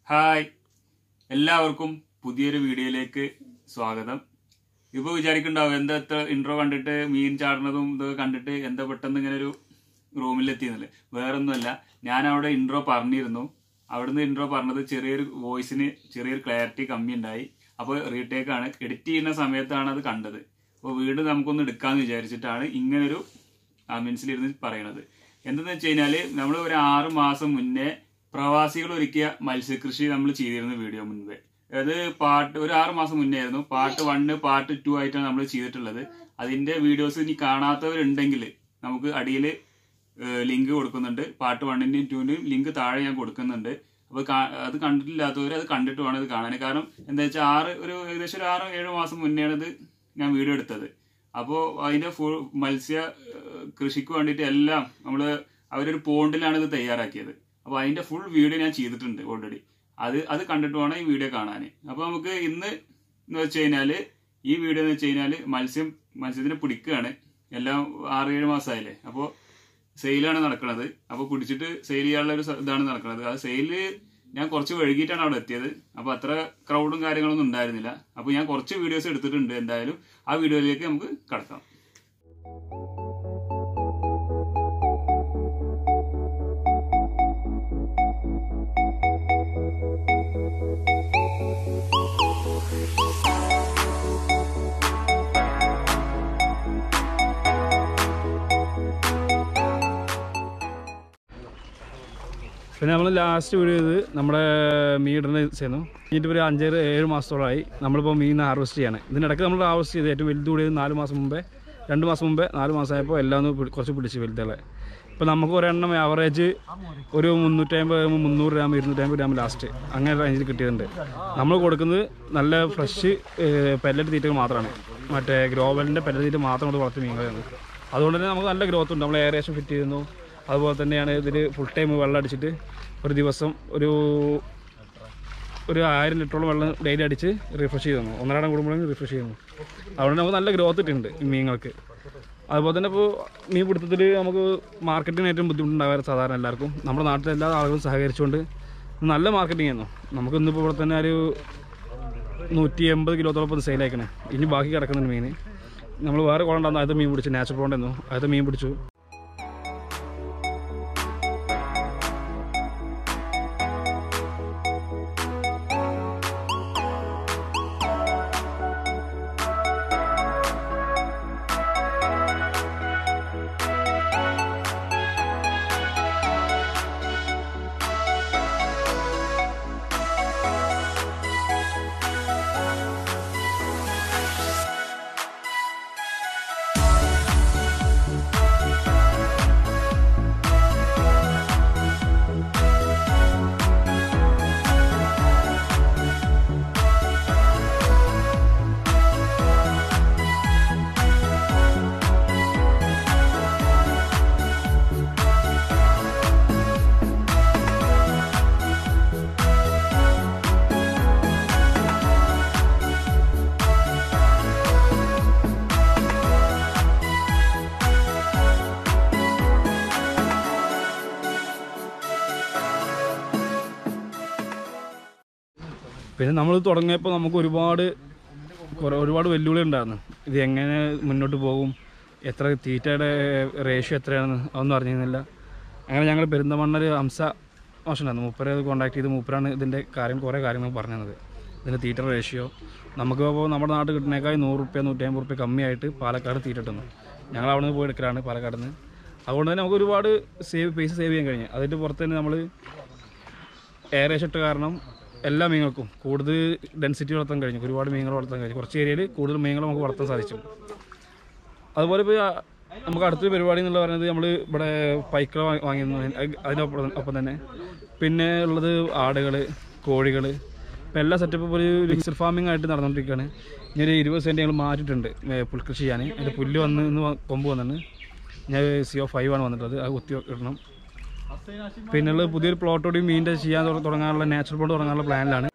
hi എല്ലാവർക്കും പുതിയൊരു വീഡിയോയിലേക്ക് സ്വാഗതം ഇപ്പൊ വിചാരിക്കുന്നുണ്ടാവും എന്താ ഇത്ര ഇൻട്രോ കണ്ടിട്ട് മീൻ ചാടുന്നതും ഇത് കണ്ടിട്ട് എന്താ പെട്ടെന്ന് ഇങ്ങനെ ഒരു റൂമിലെത്തിയെന്നല്ലേ വേറൊന്നുമല്ല ഞാൻ അവിടെ ഇൻട്രോ പറഞ്ഞിരുന്നു അവിടുന്ന് ഇൻട്രോ പറഞ്ഞത് ചെറിയൊരു വോയിസിന് ചെറിയൊരു ക്ലാരിറ്റി കമ്മി ഉണ്ടായി അപ്പോൾ റീടേക്ക് ആണ് എഡിറ്റ് ചെയ്യുന്ന സമയത്താണ് അത് കണ്ടത് അപ്പോൾ വീട് നമുക്കൊന്ന് എടുക്കാന്ന് വിചാരിച്ചിട്ടാണ് ഇങ്ങനൊരു മീൻസിലിരുന്ന് പറയണത് എന്തെന്ന് വെച്ച് കഴിഞ്ഞാല് നമ്മൾ ഒരു ആറ് മാസം മുന്നേ പ്രവാസികൾ ഒരുക്കിയ മത്സ്യകൃഷി നമ്മൾ ചെയ്തിരുന്നു വീഡിയോ മുൻപേ അത് പാർട്ട് ഒരു ആറ് മാസം മുന്നേ ആയിരുന്നു പാർട്ട് വണ്ണ് പാർട്ട് ടു ആയിട്ടാണ് നമ്മൾ ചെയ്തിട്ടുള്ളത് അതിന്റെ വീഡിയോസ് ഇനി കാണാത്തവരുണ്ടെങ്കിൽ നമുക്ക് അടിയിൽ ലിങ്ക് കൊടുക്കുന്നുണ്ട് പാർട്ട് വണ്ണിന്റെയും ടൂവിന്റെയും ലിങ്ക് താഴെ ഞാൻ കൊടുക്കുന്നുണ്ട് അപ്പൊ കാ- അത് കണ്ടിട്ടില്ലാത്തവർ അത് കണ്ടിട്ട് വേണം ഇത് കാണാൻ കാരണം എന്താ വെച്ചാൽ ആറ് ഒരു ഏകദേശം ഒരു ആറ് ഏഴ് മാസം മുന്നെയാണ് ഇത് ഞാൻ വീഡിയോ എടുത്തത് അപ്പോൾ അതിന്റെ ഫുൾ മത്സ്യ ഏഹ്, കൃഷിക്ക് വേണ്ടിയിട്ട് എല്ലാം നമ്മൾ അവരൊരു പോണ്ടിലാണ് ഇത് തയ്യാറാക്കിയത് അപ്പോൾ അതിന്റെ ഫുൾ വീഡിയോ ഞാൻ ചെയ്തിട്ടുണ്ട് ഓൾറെഡി അത് അത് കണ്ടിട്ട് വേണം ഈ വീഡിയോ കാണാൻ അപ്പോൾ നമുക്ക് ഇന്ന് എന്ന് വെച്ച് കഴിഞ്ഞാല് ഈ വീഡിയോ എന്ന് വെച്ച് കഴിഞ്ഞാല് മത്സ്യം മത്സ്യത്തിനെ പിടിക്കുകയാണ് എല്ലാം ആറ് ഏഴ് മാസമായില്ലേ അപ്പോൾ സെയിലാണ് നടക്കുന്നത് അപ്പോൾ പിടിച്ചിട്ട് സെയിൽ ചെയ്യാനുള്ള ഒരു സ- ഇതാണ് നടക്കുന്നത് ആ സെയില് ഞാൻ കുറച്ച് വൈകിട്ടാണ് അവിടെ എത്തിയത് അപ്പോൾ അത്ര ക്രൗഡും കാര്യങ്ങളൊന്നും ഉണ്ടായിരുന്നില്ല അപ്പോൾ ഞാൻ കുറച്ച് വീഡിയോസ് എടുത്തിട്ടുണ്ട് എന്തായാലും ആ വീഡിയോയിലേക്ക് നമുക്ക് കടക്കാം പിന്നെ നമ്മൾ ലാസ്റ്റ് വീഡിയോ ചെയ്ത് നമ്മുടെ മീൻ ഇടുന്ന ചെയ്യുന്നു കഴിഞ്ഞിട്ട് ഒരു അഞ്ചേറ് ഏഴ് മാസത്തോളമായി നമ്മളിപ്പോൾ മീൻ ഹാർവെസ്റ്റ് ചെയ്യാണ് ഇതിനിടയ്ക്ക് നമ്മൾ ഹാർവെസ്റ്റ് ചെയ്ത് ഏറ്റവും വലുത് കൂടിയത് നാല് മാസം മുമ്പേ രണ്ട് മാസം മുമ്പേ നാല് മാസമായപ്പോൾ എല്ലാം ഒന്ന് പിടി- കുറച്ച് പിടിച്ച് വലുതുകളെ ഇപ്പോൾ നമുക്ക് ഒരെണ്ണം ആവറേജ് ഒരു മുന്നൂറ്റമ്പത് മുന്നൂറ് ഗ്രാം ഇരുന്നൂറ്റമ്പത് ഗ്രാം ലാസ്റ്റ് അങ്ങനെ റേഞ്ചിൽ കിട്ടിയിട്ടുണ്ട് നമ്മൾ കൊടുക്കുന്നത് നല്ല ഫ്രഷ് പെല്ലറ്റ് തീറ്റകൾ മാത്രമാണ് മറ്റേ ഗ്രോവലിൻ്റെ പെല്ലറ്റ് തീറ്റ മാത്രം കൊണ്ട് വളർത്തിയ മീനുകളാണ് അതുകൊണ്ട് തന്നെ നമുക്ക് നല്ല ഗ്രോത്ത് ഉണ്ട് നമ്മൾ ഏകദേശം ഫിറ്റ് ചെയ്യുന്നു അതുപോലെ തന്നെയാണ് ഇതിൽ ഫുൾ ടൈം വെള്ളം അടിച്ചിട്ട് ഒരു ദിവസം ഒരു ഒരു ആയിരം ലിറ്ററോളം വെള്ളം ഡെയിലി അടിച്ച് റിഫ്രഷ് ചെയ്തു തന്നു ഒന്നരാടം കൂടുമ്പോഴേക്കും റിഫ്രഷ് ചെയ്യുന്നു അതുകൊണ്ട് നമുക്ക് നല്ല ഗ്രോത്ത് ഇട്ടുണ്ട് ഈ മീനുകൾക്ക് അതുപോലെ തന്നെ ഇപ്പോൾ മീൻ പിടുത്തത്തിൽ നമുക്ക് മാർക്കറ്റിന് ഏറ്റവും ബുദ്ധിമുട്ടുണ്ടാകാറ് സാധാരണ എല്ലാവർക്കും നമ്മുടെ നാട്ടിലെ എല്ലാ ആളുകളും സഹകരിച്ചുകൊണ്ട് നല്ല മാർക്കറ്റിംഗ് ആയിരുന്നു നമുക്ക് ഇന്നിപ്പോൾ ഇവിടെ തന്നെ ഒരു നൂറ്റി എൺപത് കിലോത്തോളം ഇപ്പോൾ സെയിൽ അയക്കണേ ഇനി ബാക്കി കിടക്കുന്നുണ്ട് മീൻ നമ്മൾ വേറെ കുളം ഉണ്ടായിരുന്നു അത് മീൻ പിടിച്ചു നാച്ചുറൽ പോണ്ടായിരുന്നു അത് മീൻ പിടിച്ചു പിന്നെ നമ്മൾ തുടങ്ങിയപ്പോൾ നമുക്ക് ഒരുപാട് കുറേ ഒരുപാട് വെല്ലുവിളി ഉണ്ടായിരുന്നു ഇത് എങ്ങനെ മുന്നോട്ട് പോകും എത്ര തീറ്റയുടെ റേഷ്യോ എത്രയാണെന്ന് അതൊന്നും അറിഞ്ഞിരുന്നില്ല അങ്ങനെ ഞങ്ങൾ പെരിന്തമണ്ണൊരു ഹംസ മോശമുണ്ടായിരുന്നു മൂപ്പരെ കോൺടാക്ട് ചെയ്ത് മൂപ്പരാണ് ഇതിൻ്റെ കാര്യം കുറേ കാര്യങ്ങൾ പറഞ്ഞു തന്നത് ഇതിൻ്റെ തീറ്റ റേഷ്യോ നമുക്ക് ഇപ്പോൾ നമ്മുടെ നാട്ടിൽ കിട്ടുന്നേക്കാൾ നൂറ് റുപ്യ നൂറ്റി അമ്പത് റുപ്യ കമ്മിയായിട്ട് പാലക്കാട് തീറ്റ കിട്ടുന്നു ഞങ്ങൾ അവിടെ നിന്ന് പോയി എടുക്കലാണ് പാലക്കാട് നിന്ന് അതുകൊണ്ട് തന്നെ നമുക്ക് ഒരുപാട് സേവ് പൈസ സേവ് ചെയ്യാൻ കഴിഞ്ഞു അതിൻ്റെ പുറത്ത് തന്നെ നമ്മൾ എയറേഷൻ ഇട്ട കാരണം എല്ലാ മീനുകൾക്കും കൂടുതൽ ഡെൻസിറ്റി വളർത്താൻ കഴിഞ്ഞു ഒരുപാട് മീനുകൾ വളർത്താൻ കഴിഞ്ഞു കുറച്ച് ഏരിയയിൽ കൂടുതൽ മീനുകൾ നമുക്ക് വളർത്താൻ സാധിച്ചു അതുപോലെ ഇപ്പോൾ നമുക്ക് അടുത്തൊരു പരിപാടി എന്നുള്ള പറയുന്നത് നമ്മൾ ഇവിടെ പൈക്കള വാങ്ങിയിരുന്നു അതിനൊപ്പം ഒപ്പം തന്നെ പിന്നെ ഉള്ളത് ആടുകൾ കോഴികൾ ഇപ്പം എല്ലാ സെറ്റപ്പും ഒരു മിക്സഡ് ഫാമിംഗ് ആയിട്ട് നടന്നുകൊണ്ടിരിക്കുകയാണ് ഇനി ഒരു ഇരുപത് സെൻറ്റ് ഞങ്ങൾ മാറ്റിയിട്ടുണ്ട് ഏ, പുൽകൃഷി ചെയ്യാൻ അതിൻ്റെ പുല്ല് വന്ന് ഇന്ന് വ- കൊമ്പ് വന്നിട്ട് ഞാൻ സിഒ ഫൈവ് ആണ് വന്നിട്ടുള്ളത് അത് കുത്തി ഇടണം പിന്നുള്ളത് പുതിയൊരു പ്ലോട്ടോടി മീൻ്റെ ചെയ്യാൻ തുട- തുടങ്ങാനുള്ള നാച്ചുറൽ ബോണ്ട് തുടങ്ങാനുള്ള പ്ലാനിലാണ്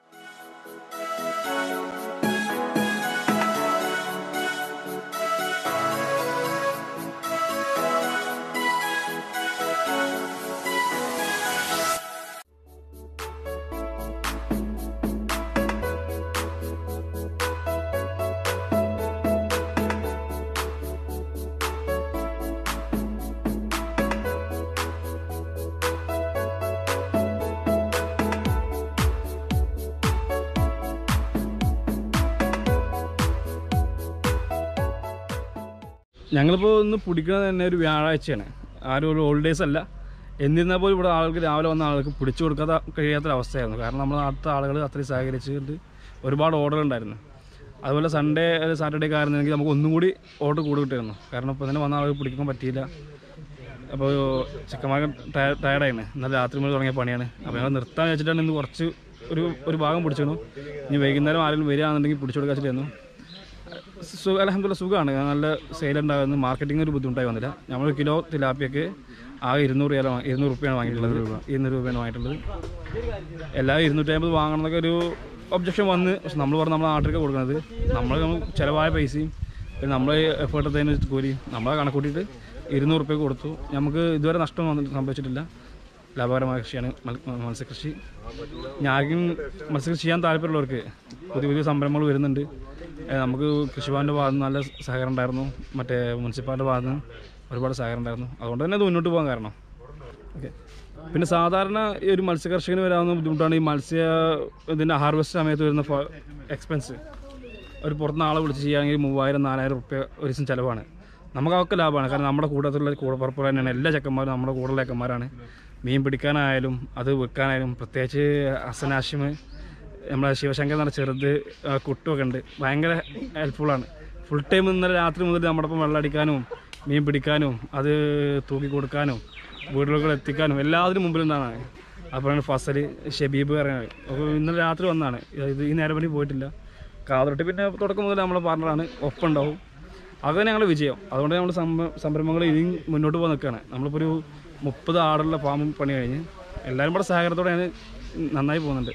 ഞങ്ങളിപ്പോൾ ഇന്ന് പിടിക്കുന്നത് തന്നെ ഒരു വ്യാഴാഴ്ചയാണ് ആരും ഒരു ഹോളിഡേയ്സ് അല്ല എന്നിരുന്നാൽ പോലും ഇവിടെ ആൾക്ക് രാവിലെ വന്ന ആൾക്ക് പിടിച്ചു കൊടുക്കാത്ത കഴിയാത്തൊരവസ്ഥയായിരുന്നു കാരണം നമ്മുടെ നാട്ടിലത്തെ ആളുകൾ അത്രയും സഹകരിച്ചിട്ട് ഒരുപാട് ഓർഡർ ഉണ്ടായിരുന്നു അതുപോലെ സൺഡേ സാറ്റർഡേ ഒക്കെ ആയിരുന്നെങ്കിൽ നമുക്ക് ഒന്നും കൂടി ഓർഡർ കൂടുതൽ കിട്ടിയിരുന്നു കാരണം ഇപ്പോൾ തന്നെ വന്ന ആൾക്ക് പിടിക്കാൻ പറ്റിയില്ല അപ്പോൾ ചെക്കന്മാർക്ക് ടയർഡായിരുന്നു ഇന്നലെ രാത്രി മുതൽ തുടങ്ങിയ പണിയാണ് അപ്പോൾ ഞങ്ങൾ നിർത്താൻ വെച്ചിട്ടാണ് ഇന്ന് കുറച്ച് ഒരു ഒരു ഭാഗം പിടിച്ചിരുന്നു ഇനി വൈകുന്നേരം ആരെങ്കിലും വരികയാണെന്നുണ്ടെങ്കിൽ പിടിച്ചു കൊടുക്കാൻ വെച്ചിട്ടായിരുന്നു സു അലഹമ്മദില്ല സുഖമാണ് നല്ല സെയിൽ ഉണ്ടാകുന്നു മാർക്കറ്റിംഗ് ഒരു ബുദ്ധിമുട്ടായി വന്നില്ല നമ്മൾ കിലോ തിലാപ്പിയൊക്കെ ആകെ ഇരുന്നൂറ് രൂപ ഇരുന്നൂറ് റുപ്യാണ് വാങ്ങിയിട്ടുള്ളത് ഇരുന്നൂറ് രൂപയാണ് വാങ്ങിയിട്ടുള്ളത് എല്ലാവരും ഇരുന്നൂറ്റി അമ്പത് വാങ്ങണം എന്നൊക്കെ ഒരു ഒബ്ജക്ഷൻ വന്ന് പക്ഷെ നമ്മൾ പറഞ്ഞ നമ്മുടെ നാട്ടിലേക്ക് കൊടുക്കുന്നത് നമ്മൾ ചിലവായ പൈസയും പിന്നെ നമ്മൾ എഫേർട്ട് എടുത്തതിന് കൂലി നമ്മളെ കണക്കൂട്ടിയിട്ട് ഇരുന്നൂറ് റുപ്യ കൊടുത്തു നമുക്ക് ഇതുവരെ നഷ്ടം വന്നിട്ട് സംഭവിച്ചിട്ടില്ല ലാഭകരമായ കൃഷിയാണ് മൽ- മത്സ്യകൃഷി ഇനി ആർക്കും മത്സ്യകൃഷി ചെയ്യാൻ താല്പര്യമുള്ളവർക്ക് പുതിയ പുതിയ സംരംഭങ്ങൾ വരുന്നുണ്ട് ഏ, നമുക്ക് കൃഷിഭവൻ്റെ ഭാഗത്ത് നിന്ന് നല്ല സഹകരണം ഉണ്ടായിരുന്നു മറ്റേ മുനിസിപ്പാലിറ്റി ഭാഗത്ത് നിന്ന് ഒരുപാട് സഹകരണം ഉണ്ടായിരുന്നു അതുകൊണ്ട് തന്നെ അത് മുന്നോട്ട് പോകാൻ കാരണം ഓക്കെ പിന്നെ സാധാരണ ഈ ഒരു മത്സ്യകർഷകന് വരാവുന്ന ബുദ്ധിമുട്ടാണ് ഈ മത്സ്യ ഇതിൻ്റെ ഹാർവെസ്റ്റ് സമയത്ത് വരുന്ന എക്സ്പെൻസ് ഒരു പുറത്തുനിന്ന് ആളെ വിളിച്ച് ചെയ്യുകയാണെങ്കിൽ മൂവായിരം നാലായിരം റുപ്യ ഒരു ദിവസം ചിലവാണ് നമുക്ക് അതൊക്കെ ലാഭമാണ് കാരണം നമ്മുടെ കൂട്ടത്തിലുള്ള കൂടപ്പുറപ്പ് തന്നെയാണ് എല്ലാ ചെക്കന്മാരും നമ്മുടെ കൂടെയുള്ള ചെക്കന്മാരാണ് മീൻ പിടിക്കാനായാലും അത് വിൽക്കാനായാലും പ്രത്യേകിച്ച് ഹസനാഷിം നമ്മളെ ശിവശങ്കർ എന്ന് പറഞ്ഞ ചെറുത് ആ, കുട്ടുമൊക്കെ ഉണ്ട് ഭയങ്കര ഹെൽപ്ഫുള്ളാണ് ഫുൾ ടൈം ഇന്നലെ രാത്രി മുതൽ നമ്മുടെ ഒപ്പം വെള്ളമടിക്കാനും മീൻ പിടിക്കാനും അത് തൂക്കി കൊടുക്കാനും വീടുകളിൽ എത്തിക്കാനും എല്ലാത്തിനും മുമ്പിലുണ്ടാണ് അപ്പോഴാണ് ഫസൽ ഷബീബ് പറയുന്നത് അപ്പോൾ ഇന്നലെ രാത്രി വന്നാണ് ഇത് ഈ നേരം പണി പോയിട്ടില്ല കാതറട്ടി പിന്നെ തുടക്കം മുതൽ നമ്മളെ പാർട്ണറാണ് ഒപ്പം ഉണ്ടാവും അത് ഞങ്ങളുടെ വിജയം അതുകൊണ്ട് നമ്മൾ സംരംഭങ്ങൾ ഇനിയും മുന്നോട്ട് പോകാൻ നിൽക്കുകയാണ് നമ്മളിപ്പോൾ ഒരു മുപ്പത് ആടുള്ള ഫാം പണി കഴിഞ്ഞ് എല്ലാവരും കൂടെ സഹകരണത്തോടെയാണ് നന്നായി പോകുന്നുണ്ട്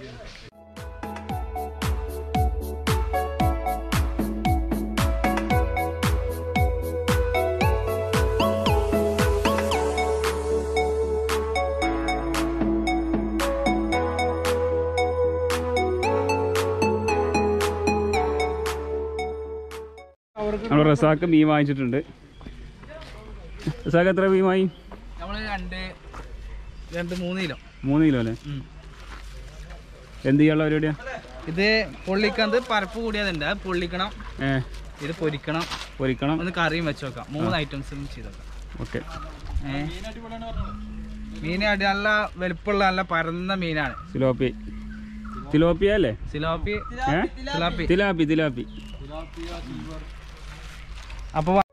നമ്മൾ റസാക്ക് മീൻ വാങ്ങിച്ചിട്ടുണ്ട് റസാക്ക് എത്ര മീൻ വാങ്ങി നമ്മള് രണ്ട് രണ്ട് മൂന്ന് കിലോ മൂന്ന് കിലോ അല്ലേ എന്ത് ചെയ്യാനുള്ള പരിപാടിയാ ഇത് പൊള്ളിക്കുന്നത് പരപ്പ് കൂടിയതുണ്ട് അത് പൊള്ളിക്കണം ഏ ഇത് പൊരിക്കണം പൊരിക്കണം ഒന്ന് കറിയും വെച്ച് നോക്കാം മൂന്ന് ഐറ്റംസും ചെയ്തോക്കാം ഓക്കെ ഏ മീൻ അടി നല്ല വലുപ്പമുള്ള നല്ല പരന്ന മീനാണ് സിലോപ്പി തിലോപ്പിയ അല്ലേ സിലോപ്പി ഏ സിലോപ്പി തിലാപ്പി തിലാപ്പി അപ്പൊ